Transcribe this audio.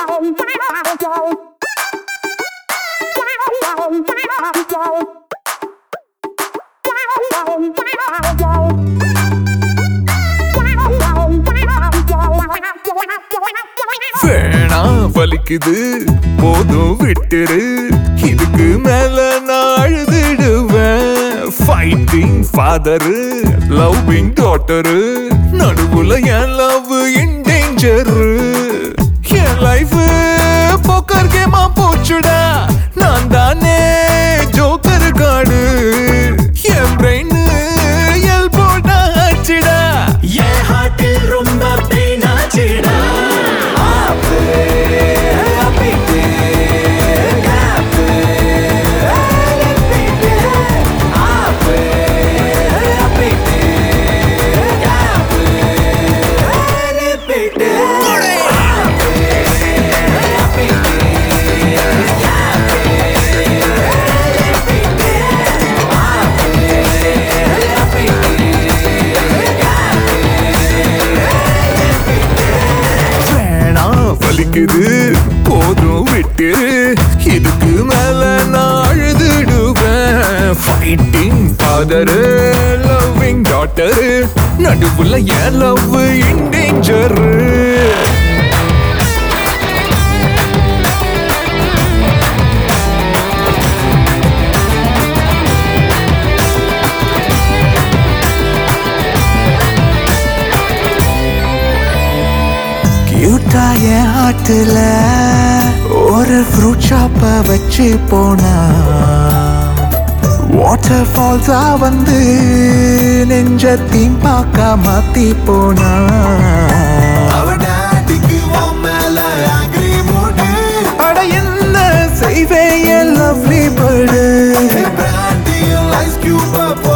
வேணா வலிக்குது போதும் விட்டுரு இதுக்கு மேல நான் அழுதுடுவேன் ஃபைட்டிங் ஃபாதரு லவ்விங் டாட்டரு நடுவுல என் லவ் இன் டேஞ்சரு என் லைஃப் போக்கர் கேமா போச்சுடா நான் தானே ஜோக்கர் காடு என் பிரெயின் எல் போட்டாச்சுடா என் ஹார்ட்டில் ரொம்ப பெயின் ஆச்சுடா வேணா வலிக்குது போதும் விட்டு இதுக்கு மேல நான் அழுதுடுவேன் ஃபைட்டிங் ஃபாதரு லவ்விங் டாட்டரு நடுவுல என் லவ் இன் டேஞ்சரு கியூட்டா என் ஹார்ட்ல ஒரு ஃப்ரூட் ஷாப்ப வச்சு போனா வாட்டர் ஃபால்ஸா வந்து நெஞ்ச தீம் பார்க்க மாத்தி போனா அட என்ன செய்வே என் லவ்லி பேர்டு